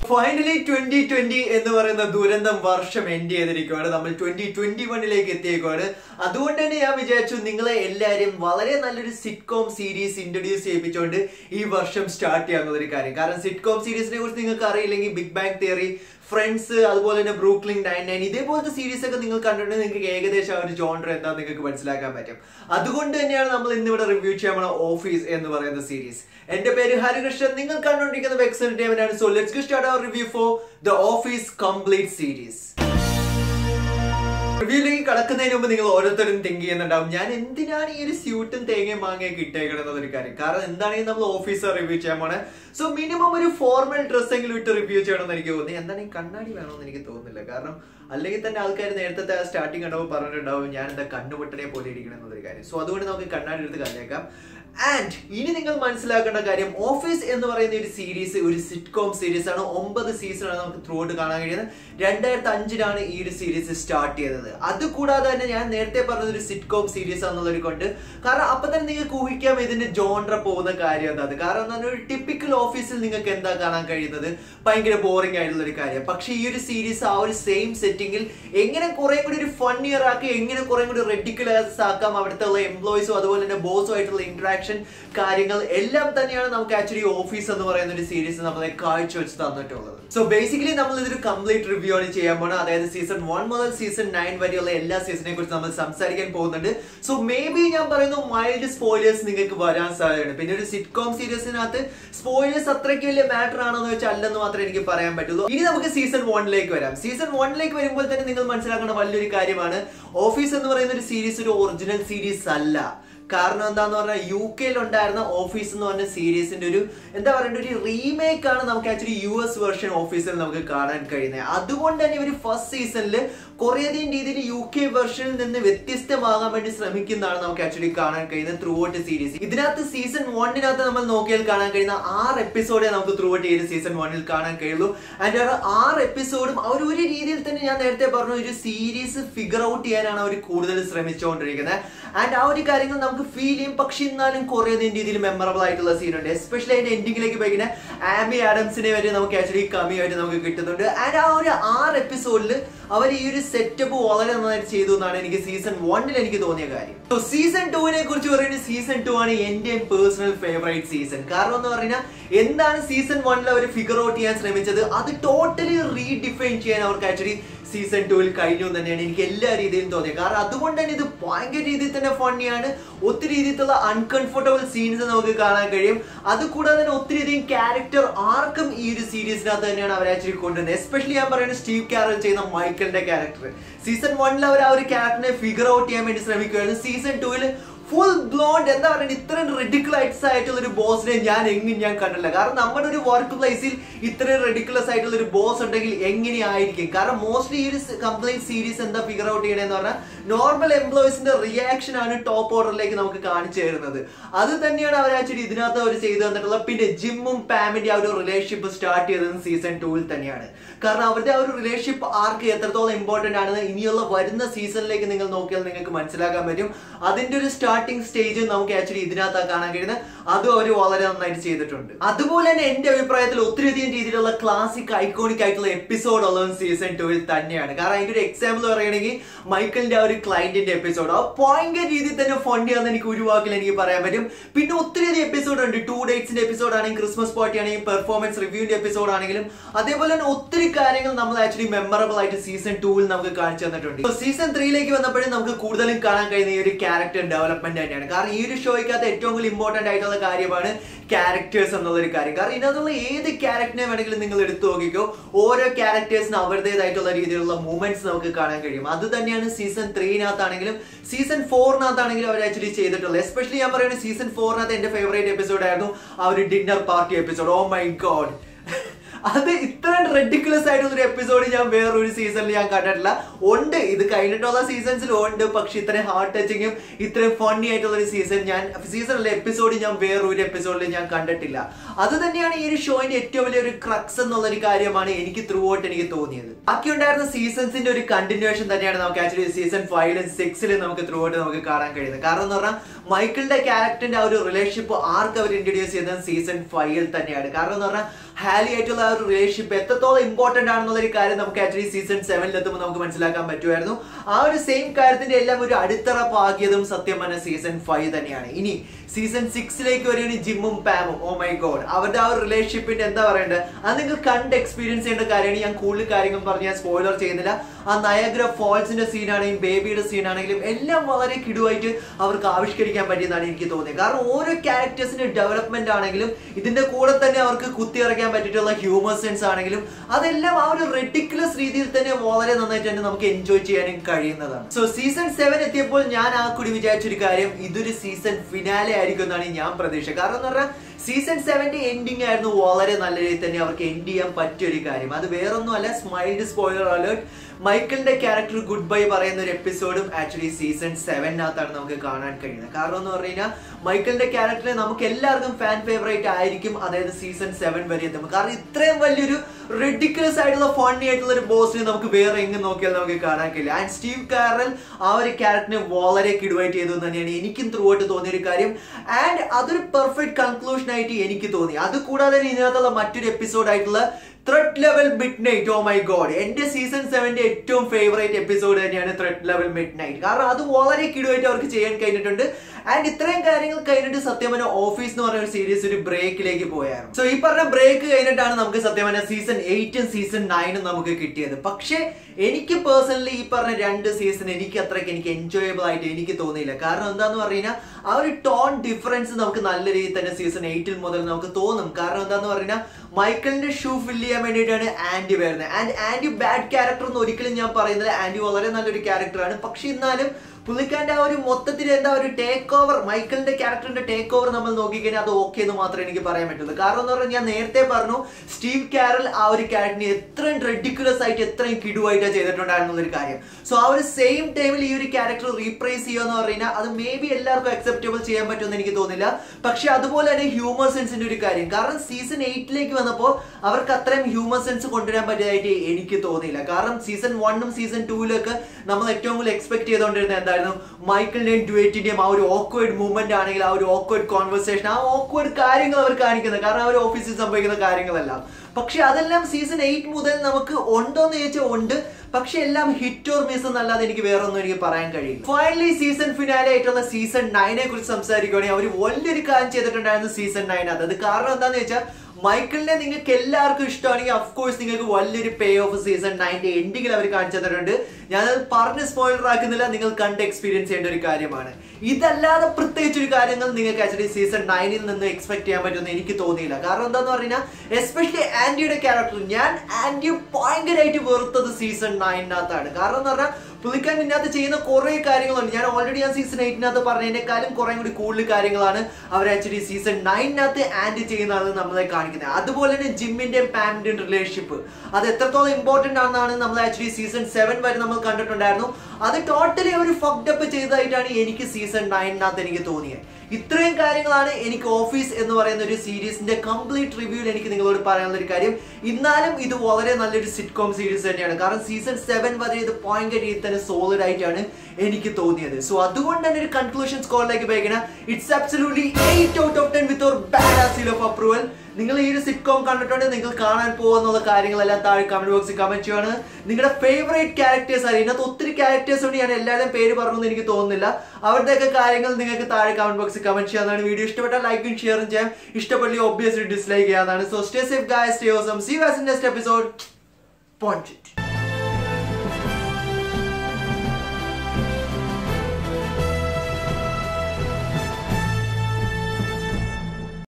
finally twenty twenty എന്ന് പറയുന്ന ദുരന്തം വർഷം എൻഡ് ചെയ്തിരിക്കുകയാണ് നമ്മൾ ട്വന്റി ട്വന്റി വണ്ണിലേക്ക് എത്തിയേക്കുവാണ് അതുകൊണ്ട് തന്നെ ഞാൻ വിചാരിച്ചു നിങ്ങളെ എല്ലാവരെയും വളരെ നല്ലൊരു സിറ്റ്കോം സീരീസ് ഇൻട്രൊഡ്യൂസ് ചെയ്യിപ്പിച്ചുകൊണ്ട് ഈ വർഷം സ്റ്റാർട്ട് ചെയ്യാവുന്ന ഒരു കാര്യം കാരണം സിറ്റ്കോം സീരീസിനെ കുറിച്ച് നിങ്ങൾക്ക് അറിയില്ലെങ്കിൽ ബിഗ് ബാങ് തിയറി ഫ്രണ്ട്സ് അതുപോലെ തന്നെ ബ്രൂക്ലിൻ നയൻ നയൻ ഇതേപോലത്തെ സീരീസ് ഒക്കെ നിങ്ങൾ കണ്ടിട്ടുണ്ടെങ്കിൽ നിങ്ങൾക്ക് ഏകദേശം ആ ഒരു ജോണ്ടർ എന്താ നിങ്ങൾക്ക് മനസ്സിലാക്കാൻ പറ്റും അതുകൊണ്ട് തന്നെയാണ് നമ്മൾ ഇന്നിവിടെ റിവ്യൂ ചെയ്യാൻ പോണ ഓഫീസ് എന്ന് പറയുന്ന സീരീസ് എന്റെ പേര് ഹരികൃഷ്ണൻ നിങ്ങൾ കണ്ടുകൊണ്ടിരിക്കുന്ന വെക്സ് എന്റർടൈൻമെന്റ് ആണ് so let's start our review for the Office complete series റിവ്യൂയിലേക്ക് കടക്കുന്നതിന് മുമ്പ് നിങ്ങൾ ഓരോരുത്തരും തിങ്ക് ചെയ്യുന്നുണ്ടാവും ഞാൻ എന്തിനാണ് ഈ ഒരു സ്യൂട്ടും തേങ്ങയും മാങ്ങയൊക്കെ ഇട്ടേക്കണം എന്നൊരു കാര്യം കാരണം എന്താണെങ്കിൽ നമ്മൾ ഓഫീസർ റിവ്യൂ ചെയ്യാൻ പോണേ സോ മിനിമം ഒരു ഫോർമൽ ഡ്രസ് എങ്കിലും ഇട്ട് റിവ്യൂ ചെയ്യണമെന്ന് എനിക്ക് തോന്നി എന്താണ് ഈ കണ്ണാടി വേണമെന്ന് എനിക്ക് തോന്നുന്നില്ല കാരണം അല്ലെങ്കിൽ തന്നെ ആൾക്കാർ നേരത്തെ സ്റ്റാർട്ടിങ് കണ്ടപ്പോൾ പറഞ്ഞിട്ടുണ്ടാവും ഞാൻ എന്താ കണ്ണുപൊട്ടനെ പോലെ ഇരിക്കണം എന്നൊരു കാര്യം സോ അതുകൊണ്ട് നമുക്ക് കണ്ണാടി എടുത്ത് കളഞ്ഞേക്കാം ആൻഡ് ഇനി നിങ്ങൾ മനസ്സിലാക്കേണ്ട കാര്യം ഓഫീസ് എന്ന് പറയുന്ന ഒരു സീരീസ് ഒരു സിറ്റ്കോം സീരീസ് ആണ് ഒമ്പത് സീസൺ ആണ് നമുക്ക് ത്രൂ ഔട്ട് കാണാൻ കഴിയുന്നത് രണ്ടായിരത്തി അഞ്ചിലാണ് ഈ ഒരു സീരീസ് സ്റ്റാർട്ട് ചെയ്തത് അതുകൂടാതെ തന്നെ ഞാൻ നേരത്തെ പറഞ്ഞത് ഒരു സിറ്റ്കോം സീരീസ് ആണെന്നുള്ളൊരു കൊണ്ട് കാരണം അപ്പൊ തന്നെ നിങ്ങൾക്ക് ഊഹിക്കാം ഇതിന്റെ ജോൺറ പോകുന്ന കാര്യം എന്താ കാരണം എന്ന് പറഞ്ഞാൽ ഒരു ടിപ്പിക്കൽ ഓഫീസിൽ നിങ്ങൾക്ക് എന്താ കാണാൻ കഴിയുന്നത് ഭയങ്കര ബോറിംഗ് ആയിട്ടുള്ള ഒരു കാര്യം പക്ഷെ ഈ ഒരു സീരീസ് ആ ഒരു സെയിം സെറ്റിംഗിൽ എങ്ങനെ കുറെ കൂടി ഒരു ഫൺ ഇയർ ആക്കി എങ്ങനെ കുറെ കൂടി റെഡിക്കുലസ് ആക്കാം അവിടുത്തെ ഉള്ള എംപ്ലോയീസും അതുപോലെ തന്നെ ബോസും ആയിട്ടുള്ള ഇന്ററാക്ഷൻ കാര്യങ്ങൾ എല്ലാം തന്നെയാണ് നമുക്ക് ആക്ച്വലി ഓഫീസ് എന്ന് പറയുന്ന ഒരു സീരീസ് നമ്മളെ കാഴ്ചവെച്ച് തന്നിട്ടുള്ളത് സോ ബേസിക്കലി നമ്മൾ ഇതൊരു കംപ്ലീറ്റ് റിവ്യൂ ആണ് ചെയ്യാൻ പോകുന്നത് അതായത് സീസൺ വൺ മുതൽ സീസൺ നയൻ വരെയുള്ള എല്ലാ സീസണിനെ കുറിച്ച് നമ്മൾ സംസാരിക്കാൻ പോകുന്നുണ്ട് സോ മേ ബി ഞാൻ പറയുന്നു മൈൽഡ് സ്പോയിലേഴ്സ് നിങ്ങൾക്ക് വരാൻ സാധ്യതയുണ്ട് പിന്നെ ഒരു സിറ്റ്കോം സീരീസിനകത്ത് സ്പോയിലേഴ്സ് അത്രയ്ക്ക് വലിയ മാറ്റർ ആണെന്ന് വെച്ചാൽ അല്ലെന്ന് മാത്രമേ എനിക്ക് പറയാൻ പറ്റുള്ളൂ ഇനി നമുക്ക് സീസൺ വണ്ണിലേക്ക് വരാം സീസൺ വണ്ണിലേക്ക് വരുമ്പോൾ തന്നെ നിങ്ങൾ മനസ്സിലാക്കേണ്ട വലിയൊരു കാര്യമാണ് ഓഫീസ് എന്ന് പറയുന്ന ഒരു സീരീസ് ഒരു ഒറിജിനൽ സീരീസ് അല്ല കാരണം എന്താന്ന് പറഞ്ഞാൽ യു കെയിൽ ഉണ്ടായിരുന്ന ഓഫീസ് എന്ന് പറഞ്ഞ സീരീസിന്റെ ഒരു എന്താ പറയണ്ട ഒരു റീമേക്ക് ആണ് നമുക്ക് ആക്ച്വലി യു എസ് വേർഷൻ ഓഫീസിൽ നമുക്ക് കാണാൻ കഴിയുന്നത് അതുകൊണ്ട് തന്നെ ഇവർ ഫസ്റ്റ് സീസണിൽ കുറേയധികം രീതിയിൽ യു കെ വെർഷനിൽ നിന്ന് വ്യത്യസ്തമാകാൻ വേണ്ടി ശ്രമിക്കുന്നതാണ് നമുക്ക് ആക്ച്വലി കാണാൻ കഴിയുന്നത് ത്രൂ ഔട്ട് സീരീസ് ഇതിനകത്ത് സീസൺ വണ്ണിനകത്ത് നമ്മൾ നോക്കിയാൽ കാണാൻ കഴിയുന്ന ആറ് എപ്പിസോഡേ നമുക്ക് ത്രൂ ഔട്ട് ചെയ്ത് സീസൺ വണ്ണിൽ കാണാൻ കഴിയുള്ളൂ ആൻഡ് ആ ആറ് എപ്പിസോഡും അവർ ഒരു രീതിയിൽ തന്നെ ഞാൻ നേരത്തെ പറഞ്ഞ ഒരു സീരീസ് ഫിഗർ ഔട്ട് ചെയ്യാനാണ് അവർ കൂടുതൽ ശ്രമിച്ചുകൊണ്ടിരിക്കുന്നത് ആൻഡ് ആ ഒരു കാര്യങ്ങൾ നമുക്ക് ഫീൽ ചെയ്യും പക്ഷെ എന്നാലും കുറേയധികം രീതിയിൽ മെമ്മറബിൾ ആയിട്ടുള്ള സീനുണ്ട് എസ്പെഷ്യലി അതിന്റെ എൻഡിങ്ങിലേക്ക് പോയി ആമി ആഡംസിനെ വരെ നമുക്ക് ആക്ച്വലി കമ്മിയായിട്ട് നമുക്ക് കിട്ടുന്നുണ്ട് ആൻഡ് ആ ഒരു ആറ് എപ്പിസോഡിൽ അവർ ഈ ഒരു സെറ്റപ്പ് വളരെ നന്നായിട്ട് ചെയ്തു എന്നാണ് എനിക്ക് സീസൺ വണ്ണിൽ എനിക്ക് തോന്നിയ കാര്യം സോ സീസൺ ടുവിനെ കുറിച്ച് പറയുന്നത് സീസൺ ടു ആണ് എന്റെയും പേഴ്സണൽ ഫേവറേറ്റ് സീസൺ കാരണം എന്ന് പറഞ്ഞാൽ എന്താണ് സീസൺ വണ്ണിൽ അവർ ഫിഗർ ഔട്ട് ചെയ്യാൻ ശ്രമിച്ചത് അത് ടോട്ടലി റീഡിഫൈൻ ചെയ്യാൻ അവർക്ക് ആക്ച്വലി സീസൺ ടുവിൽ കഴിഞ്ഞു എന്ന് തന്നെയാണ് എനിക്ക് എല്ലാ രീതിയിലും തോന്നിയത് കാരണം അതുകൊണ്ട് തന്നെ ഇത് ഭയങ്കര രീതിയിൽ തന്നെ ഫണ്ണിയാണ് ഒത്തിരി രീതിയിലുള്ള അൺകംഫർട്ടബിൾ സീൻസ് നമുക്ക് കാണാൻ കഴിയും അതുകൂടാതെ തന്നെ ഒത്തിരി അധികം ക്യാരക്ടർ ആർക്കും ഈ ഒരു സീരീസിനകത്ത് തന്നെയാണ് അവർ ആക്ച്വലി കൊണ്ടുവന്നത് എസ്പെഷ്യലി ഞാൻ പറയുന്നത് സ്റ്റീവ് കാരൽ ചെയ്യുന്ന മൈക്കലിന്റെ ക്യാരക്ടർ സീസൺ വണ്ണിൽ അവർ ആ ഒരു ക്യാരക്ടറിനെ ഫിഗർ ഔട്ട് ചെയ്യാൻ വേണ്ടി ശ്രമിക്കുകയായിരുന്നു സീസൺ ടൂവിൽ ഫുൾ ബ്ലോണ്ട് എന്താ പറയുക ഇത്രയും റെഡിക്കുലൈറ്റ്സ് ആയിട്ടുള്ള ഒരു ബോസിനെ ഞാൻ എങ്ങും ഞാൻ കണ്ടില്ല കാരണം നമ്മുടെ ഒരു വർക്ക് പ്ലേസിൽ ഇത്രയും റെഡിക്കുലസ് ആയിട്ടുള്ള ഒരു ബോസ് ഉണ്ടെങ്കിൽ എങ്ങനെയായിരിക്കും കാരണം മോസ്റ്റ്ലി ഈ ഒരു കംപ്ലൈന്റ് സീരീസ് എന്താ ഫിഗർ ഔട്ട് ചെയ്യണമെന്ന് പറഞ്ഞാൽ നോർമൽ എംപ്ലോയീസിന്റെ റിയാക്ഷൻ ആണ് ടോപ്പ് ഓർഡറിലേക്ക് നമുക്ക് കാണിച്ചു തരുന്നത് അത് തന്നെയാണ് അവർ ആക്ച്വലി ഇതിനകത്ത് അവർ ചെയ്തു തന്നിട്ടുള്ളത് പിന്നെ ജിമ്മും പാമിന്റെ ആ ഒരു റിലേഷൻഷിപ്പ് സ്റ്റാർട്ട് ചെയ്തത് സീസൺ ടൂവിൽ തന്നെയാണ് കാരണം അവരുടെ ആ ഒരു റിലേഷൻഷിപ്പ് ആർക്ക് എത്രത്തോളം ഇമ്പോർട്ടന്റ് ആണെന്ന് ഇനിയുള്ള വരുന്ന സീസണിലേക്ക് നിങ്ങൾ നോക്കിയാൽ നിങ്ങൾക്ക് മനസ്സിലാക്കാൻ പറ്റും അതിന്റെ ഒരു സ്റ്റാർട്ടിംഗ് സ്റ്റേജ് നമുക്ക് ആക്ച്വലി ഇതിനകത്ത് കാണാൻ കഴിയുന്നത് അതും അവർ വളരെ നന്നായിട്ട് ചെയ്തിട്ടുണ്ട് അതുപോലെ തന്നെ എന്റെ അഭിപ്രായത്തിൽ ഒത്തിരിയധികം രീതിയിലുള്ള ക്ലാസിക് ഐക്കോണിക് ആയിട്ടുള്ള എപ്പിസോഡ് ഉള്ളത് സീസൺ ടൂവിൽ തന്നെയാണ് കാരണം അതിന്റെ ഒരു എക്സാമ്പിൾ പറയുകയാണെങ്കിൽ മൈക്കിളിന്റെ ആ ഒരു ക്ലൈന്റിന്റെ എപ്പിസോഡ് ആ ഭയങ്കര രീതിയിൽ തന്നെ ഫണ്ടിയാന്ന് എനിക്ക് ഒരു വാക്കിൽ എനിക്ക് പറയാൻ പറ്റും പിന്നെ ഒത്തിരിയധികം എപ്പിസോഡ് ഉണ്ട് ടു ഡേറ്റ്സിന്റെ എപ്പിസോഡ് ആണെങ്കിലും ക്രിസ്മസ് പാർട്ടി ആണെങ്കിലും പെർഫോമൻസ് റിവ്യൂവിന്റെ എപ്പിസോഡ് ആണെങ്കിലും അതേപോലെ തന്നെ ഒത്തിരി കാര്യങ്ങൾ നമ്മൾ ആക്ച്വലി മെമ്മറബിൾ ആയിട്ട് സീസൺ ടൂവിൽ നമുക്ക് കാണിച്ചു തന്നിട്ടുണ്ട് സീസൺ ത്രീയിലേക്ക് വന്നപ്പോഴും നമുക്ക് കൂടുതലും കാണാൻ കഴിയുന്ന ഈ ഒരു ക്യാരക്ടർ ഡെവലപ്മെന്റ് തന്നെയാണ് കാരണം ഈ ഒരു ഷോയ്ക്കകത്ത് ഏറ്റവും കൂടുതൽ ഇമ്പോർട്ടന്റ് ആയിട്ടുള്ള കാര്യമാണ് ക്യാരക്ടേഴ്സ് എന്നുള്ള ഒരു കാര്യം കാരണം ഇതിനകത്തുള്ള ഏത് ക്യാരക്ടറിനെ വേണമെങ്കിലും നിങ്ങൾ എടുത്തു നോക്കിക്കോ ഓരോ ക്യാരക്ടേഴ്സിന് അവരുടേതായിട്ടുള്ള രീതിയിലുള്ള മൂവ്മെന്റ്സ് നമുക്ക് കാണാൻ കഴിയും അത് തന്നെയാണ് സീസൺ ത്രീനകത്താണെങ്കിലും സീസൺ ഫോറിനകത്താണെങ്കിലും അവർ ആക്ച്വലി ചെയ്തിട്ടുള്ളത് എസ്പെഷ്യലി ഞാൻ പറയുന്നത് സീസൺ ഫോറിനകത്ത് എന്റെ ഫേവറേറ്റ് എപ്പിസോഡ് ആയിരുന്നു ആ ഒരു dinner party episode oh my god അത് ഇത്രയും റെഡിക്കുലസ് ആയിട്ടുള്ള ഒരു എപ്പിസോഡ് ഞാൻ വേറൊരു സീസണിൽ ഞാൻ കണ്ടിട്ടില്ല ഉണ്ട് ഇത് കഴിഞ്ഞിട്ടുള്ള സീസൺസിൽ ഉണ്ട് പക്ഷെ ഇത്രയും ഹാർട്ട് ടച്ചിങ്ങും ഇത്രയും ഫണ്ണി ആയിട്ടുള്ള ഒരു സീസൺ ഞാൻ സീസണിലെ എപ്പിസോഡ് ഞാൻ വേറൊരു എപ്പിസോഡിൽ ഞാൻ കണ്ടിട്ടില്ല അത് തന്നെയാണ് ഈ ഒരു ഷോയിന്റെ ഏറ്റവും വലിയ ഒരു ക്രക്സ് എന്നുള്ള ഒരു കാര്യമാണ് എനിക്ക് ത്രൂ ഔട്ട് എനിക്ക് തോന്നിയത് ബാക്കി ഉണ്ടായിരുന്ന സീസൺസിന്റെ ഒരു കണ്ടിന്യൂഷൻ തന്നെയാണ് നമുക്ക് ആക്ച്വലി സീസൺ ഫൈവിലും സിക്സിലും നമുക്ക് ത്രൂ ഔട്ട് നമുക്ക് കാണാൻ കഴിയുന്നത് കാരണം എന്ന് പറഞ്ഞാൽ മൈക്കിളിന്റെ ക്യാരക്ടറിന്റെ ആ ഒരു റിലേഷൻഷിപ്പ് ആർക്ക് അവർ ഇൻട്രൊഡ്യൂസ് ചെയ്തത് സീസൺ ഫൈവിൽ തന്നെയാണ് കാരണം എന്ന് പറഞ്ഞാൽ ഹാലി ആയിട്ടുള്ള ആ ഒരു റിലേഷൻഷിപ്പ് എത്രത്തോളം ഇമ്പോർട്ടന്റ് ആണെന്നുള്ള ഒരു കാര്യം നമുക്ക് ആക്ച്വലി സീസൺ സെവനിൽ എത്തുമ്പോൾ നമുക്ക് മനസ്സിലാക്കാൻ പറ്റുമായിരുന്നു ആ ഒരു സെയിം കാര്യത്തിന്റെ എല്ലാം ഒരു അടിത്തറ പാകിയതും സത്യം പറഞ്ഞ സീസൺ ഫൈവ് തന്നെയാണ് ഇനി സീസൺ സിക്സിലേക്ക് വരികയാണ് ജിമ്മും പാമും ഓ മൈ ഗോഡ് അവരുടെ ആ ഒരു റിലേഷൻഷിപ്പിന്റെ എന്താ പറയണ്ടത് അത് നിങ്ങൾ കണ്ട് എക്സ്പീരിയൻസ് ചെയ്യേണ്ട കാര്യമാണ് ഞാൻ കൂടുതൽ കാര്യങ്ങൾ പറഞ്ഞ് ഞാൻ സ്പോയിലർ ചെയ്യുന്നില്ല ആ നയഗ്ര ഫോൾസിന്റെ സീനാണെങ്കിലും ബേബിയുടെ സീനാണെങ്കിലും എല്ലാം വളരെ കിടുവായിട്ട് അവർക്ക് ആവിഷ്കരിക്കാൻ പറ്റിയെന്നാണ് എനിക്ക് തോന്നിയത് കാരണം ഓരോ ക്യാരക്ടേഴ്സിന്റെ ഡെവലപ്മെന്റ് ആണെങ്കിലും ഇതിന്റെ കൂടെ തന്നെ അവർക്ക് കുത്തിയിറക്കാൻ പറ്റിയിട്ടുള്ള ഹ്യൂമർ സെൻസ് ആണെങ്കിലും അതെല്ലാം ആ ഒരു റെഡിക്കുലസ് രീതിയിൽ തന്നെ വളരെ നന്നായിട്ട് തന്നെ നമുക്ക് എൻജോയ് ചെയ്യാനും കഴിയുന്നതാണ് സോ സീസൺ സെവൻ എത്തിയപ്പോൾ ഞാൻ ആ കൂടി വിചാരിച്ചൊരു കാര്യം ഇതൊരു സീസൺ ഫിനാലെ ആയിരിക്കും എന്നാണ് ഞാൻ പ്രതീക്ഷ കാരണം എന്ന് പറഞ്ഞാൽ സീസൺ സെവന്റെ എൻഡിങ് ആയിരുന്നു വളരെ നല്ല രീതിയിൽ തന്നെ അവർക്ക് എൻഡ് ചെയ്യാൻ പറ്റിയ ഒരു കാര്യം അത് വേറൊന്നുമല്ല സ്മൈൽഡ് സ്പോയിലർ അലേർട്ട് മൈക്കിളിന്റെ ക്യാരക്ടർ ഗുഡ് ബൈ പറയുന്ന ഒരു എപ്പിസോഡും ആക്ച്വലി സീസൺ സെവനകത്താണ് നമുക്ക് കാണാൻ കഴിയുന്നത് കാരണം എന്ന് പറഞ്ഞു കഴിഞ്ഞാൽ മൈക്കിളിന്റെ ക്യാരക്ടർ നമുക്ക് എല്ലാവർക്കും ഫാൻ ഫേവറേറ്റ് ആയിരിക്കും അതായത് സീസൺ സെവൻ വരെ എത്തുമ്പോൾ കാരണം ഇത്രയും വലിയൊരു റെഡിക്കുലസ് ആയിട്ടുള്ള ഫണ്ണി ആയിട്ടുള്ള ഒരു ബോസിനെ നമുക്ക് വേറെ എങ്ങും നോക്കിയാൽ നമുക്ക് കാണാൻ കഴിയില്ല ആൻഡ് സ്റ്റീവ് കാരൽ ആ ഒരു ക്യാരക്ടറിനെ വളരെ കിടുവായിട്ട് ചെയ്തു എന്ന് തന്നെയാണ് എനിക്കും ത്രൂ ആയിട്ട് തോന്നിയ ഒരു കാര്യം ആൻഡ് അതൊരു പെർഫെക്റ്റ് കൺക്ലൂഷൻ ആയിട്ട് എനിക്ക് തോന്നി അത് കൂടാതെ തന്നെ ഇതിനകത്തുള്ള മറ്റൊരു എപ്പിസോഡ് ആയിട്ടുള്ള threat level midnight oh my god എന്റെ സീസൺ സെവന്റെ ഏറ്റവും ഫേവറേറ്റ് എപ്പിസോഡ് തന്നെയാണ് ത്രെഡ് ലെവൽ മിഡ് നൈറ്റ് കാരണം അത് വളരെ കിടുവായിട്ട് അവർക്ക് ചെയ്യാൻ കഴിഞ്ഞിട്ടുണ്ട് ആൻഡ് ഇത്രയും കാര്യങ്ങൾ കഴിഞ്ഞിട്ട് സത്യം പറഞ്ഞ ഓഫീസ് എന്ന് പറയുന്ന ഒരു സീരീസ് ഒരു ബ്രേക്കിലേക്ക് പോയായിരുന്നു സോ ഈ പറഞ്ഞ ബ്രേക്ക് കഴിഞ്ഞിട്ടാണ് നമുക്ക് സത്യം പറഞ്ഞ സീസൺ എയ്റ്റും സീസൺ നയനും നമുക്ക് കിട്ടിയത് പക്ഷേ എനിക്ക് പേഴ്സണലി ഈ പറഞ്ഞ രണ്ട് സീസൺ എനിക്ക് അത്രയ്ക്ക് എനിക്ക് എൻജോയബിൾ ആയിട്ട് എനിക്ക് തോന്നിയില്ല കാരണം എന്താന്ന് പറഞ്ഞു കഴിഞ്ഞാൽ ആ ഒരു ടോൺ ഡിഫറൻസ് നമുക്ക് നല്ല രീതിയിൽ തന്നെ സീസൺ എയ്റ്റിൽ മുതൽ നമുക്ക് തോന്നും കാരണം എന്താന്ന് പറഞ്ഞാൽ മൈക്കിളിന്റെ ഷൂ ഫില്ല് ചെയ്യാൻ വേണ്ടിയിട്ടാണ് ആന്റി വരുന്നത് ആൻഡ് ആന്റി ബാഡ് ക്യാരക്ടർ എന്ന് ഒരിക്കലും ഞാൻ പറയുന്നത് ആന്റി വളരെ നല്ലൊരു ക്യാരക്ടറാണ് പക്ഷെ എന്നാലും പുള്ളിക്കാരന്റെ ആ ഒരു മൊത്തത്തിൽ എന്താ ഒരു ടേക്ക് ഓവർ മൈക്കിളിന്റെ ക്യാരക്ടറിന്റെ ടേക്ക് ഓവർ നമ്മൾ നോക്കിക്കഴിഞ്ഞാൽ അത് ഓക്കെ എന്ന് മാത്രമേ എനിക്ക് പറയാൻ പറ്റുള്ളൂ കാരണം എന്ന് പറഞ്ഞാൽ ഞാൻ നേരത്തെ പറഞ്ഞു സ്റ്റീവ് കാരൽ ആ ഒരു ക്യാരക്ടറിനെ എത്രയും റെഡിക്കുലസ് ആയിട്ട് എത്രയും കിടുവായിട്ടാണ് ചെയ്തിട്ടുണ്ടായിരുന്ന ഒരു കാര്യം സോ ആ ഒരു സെയിം ടൈമിൽ ഈ ഒരു ക്യാരക്ടർ റീപ്രൈസ് ചെയ്യുക എന്ന് പറഞ്ഞാൽ അത് മേ ബി എല്ലാവർക്കും അക്സെപ്റ്റബിൾ ചെയ്യാൻ പറ്റുമെന്ന് എനിക്ക് തോന്നില്ല പക്ഷെ അതുപോലെ തന്നെ ഹ്യൂമർ സെൻസിന്റെ ഒരു കാര്യം കാരണം സീസൺ എയ്റ്റിലേക്ക് വന്നപ്പോൾ അവർക്ക് അത്രയും ഹ്യൂമർ സെൻസ് കൊണ്ടുവരാൻ പറ്റിയതായിട്ട് എനിക്ക് തോന്നിയില്ല കാരണം സീസൺ വണ്ണും സീസൺ ടൂവിലൊക്കെ നമ്മൾ ഏറ്റവും കൂടുതൽ എക്സ്പെക്ട് ചെയ്തുകൊണ്ടിരുന്നത് എന്തായിരുന്നു മൈക്കിളിന്റെയും ഡുവേറ്റിന്റെയും ആ ഒരു ഓക്വേർഡ് മൂവ്മെന്റ് ആണെങ്കിൽ ആ ഒരു ഓക്വേർഡ് കോൺവെർസേഷൻ ആ ഓക്വേർഡ് കാര്യങ്ങൾ അവർ കാണിക്കുന്നത് കാരണം അവർ ഓഫീസിൽ സംഭവിക്കുന്ന കാര്യങ്ങളെല്ലാം പക്ഷെ അതെല്ലാം സീസൺ എയ്റ്റ് മുതൽ നമുക്ക് ഉണ്ടോ എന്ന് ചോദിച്ചാൽ ഉണ്ട് പക്ഷെ എല്ലാം ഹിറ്റ് ഓർ മിസ് എന്നല്ലാതെ എനിക്ക് വേറെ ഒന്നും എനിക്ക് പറയാൻ കഴിയില്ല ഫൈനലി സീസൺ ഫിനാലെ ആയിട്ടുള്ള സീസൺ നയനെ കുറിച്ച് സംസാരിക്കുകയാണെങ്കിൽ അവർ വലിയൊരു കാര്യം ചെയ്തിട്ടുണ്ടായിരുന്നു സീസൺ നയൻ അത് കാരണം എന്താണെന്ന് വെച്ചാൽ മൈക്കിളിനെ നിങ്ങൾക്ക് എല്ലാവർക്കും ഇഷ്ടമാണെങ്കിൽ അഫ്കോഴ്സ് നിങ്ങൾക്ക് വലിയൊരു പേ ഓഫ് സീസൺ നയന്റെ എൻഡിങ്ങിൽ അവർ കാണിച്ചു തന്നിട്ടുണ്ട് ഞാനത് പറഞ്ഞ് സ്പോയിലർ ആക്കുന്നില്ല നിങ്ങൾ കണ്ട് എക്സ്പീരിയൻസ് ചെയ്യേണ്ട ഒരു കാര്യമാണ് ഇതല്ലാതെ പ്രത്യേകിച്ച് ഒരു കാര്യങ്ങൾ നിങ്ങൾക്ക് ആക്ച്വലി സീസൺ നയനിൽ നിന്ന് എക്സ്പെക്ട് ചെയ്യാൻ പറ്റുമെന്ന് എനിക്ക് തോന്നിയില്ല കാരണം എന്താന്ന് പറഞ്ഞാൽ എസ്പെഷ്യലി ആന്റിയുടെ ക്യാരക്ടർ ഞാൻ ആന്റി ഭയങ്കരമായിട്ട് വെറുത്തത് സീസൺ നയനകത്താണ് കാരണം എന്ന് പറഞ്ഞാൽ പുള്ളിക്കാരൻ ഇതിനകത്ത് ചെയ്യുന്ന കുറെ കാര്യങ്ങളുണ്ട് ഞാൻ ഓൾറെഡി ഞാൻ സീസൺ എയ്റ്റിനകത്ത് പറഞ്ഞതിനേക്കാളും കുറെ കൂടി കൂടുതൽ കാര്യങ്ങളാണ് അവർ ആക്ച്വലി സീസൺ നയനകത്ത് ആൻഡ് ചെയ്യുന്നതാണ് നമ്മളെ കാണിക്കുന്നത് അതുപോലെ തന്നെ ജിമ്മിന്റെയും പാമിന്റെയും റിലേഷൻഷിപ്പ് അത് എത്രത്തോളം ഇമ്പോർട്ടന്റ് ആണെന്നാണ് നമ്മൾ ആക്ച്വലി സീസൺ സെവൻ വരെ നമ്മൾ കണ്ടിട്ടുണ്ടായിരുന്നു അത് ടോട്ടലി ഒരു ഫക്ഡപ്പ് ചെയ്തതായിട്ടാണ് എനിക്ക് സീസൺ നയനകത്ത് എനിക്ക് തോന്നിയത് ഇത്രയും കാര്യങ്ങളാണ് എനിക്ക് ഓഫീസ് എന്ന് പറയുന്ന ഒരു സീരീസിന്റെ കംപ്ലീറ്റ് റിവ്യൂവിൽ എനിക്ക് നിങ്ങളോട് പറയാനുള്ള ഒരു കാര്യം എന്നാലും ഇത് വളരെ നല്ലൊരു സിറ്റ്കോം സീരീസ് തന്നെയാണ് കാരണം സീസൺ സെവൻ വരെ ഇത് ഭയങ്കര രീതിയിൽ തന്നെ സോളിഡ് ആയിട്ടാണ് എനിക്ക് തോന്നിയത് സോ അതുകൊണ്ട് തന്നെ ഒരു കൺക്ലൂഷൻ സ്കോറിലേക്ക് പോയിക്കണം it's absolutely eight out of ten with our bad ആ സീൽ ഓഫ് അപ്രൂവൽ നിങ്ങൾ ഈ ഒരു സിറ്റ്കോം കണ്ടിട്ടുണ്ട് നിങ്ങൾ കാണാൻ പോകുന്നുള്ള കാര്യങ്ങളെല്ലാം താഴെ കമന്റ് ബോക്സിൽ കമന്റ് ചെയ്യുകയാണ് നിങ്ങളുടെ ഫേവറേറ്റ് ക്യാരക്ടേഴ്സ് ആയി ഇതിനകത്ത് ഒത്തിരി ക്യാരക്ടേഴ്സ് ഉണ്ട് ഞാൻ എല്ലാവരുടെയും പേര് പറഞ്ഞു എന്ന് എനിക്ക് തോന്നുന്നില്ല അവരുടെയൊക്കെ കാര്യങ്ങൾ നിങ്ങൾക്ക് താഴെ കമന്റ് ബോക്സിൽ കമന്റ് ചെയ്യാവുന്നതാണ് വീഡിയോ ഇഷ്ടപ്പെട്ടാൽ ലൈക്കും ഷെയറും ചെയ്യാം ഇഷ്ടപ്പെട്ടില്ല ഒബ്വിയസ്ലി ഡിസ്ലൈക്ക് ചെയ്യാവുന്നതാണ് so stay safe guys stay awesome see was in next episode point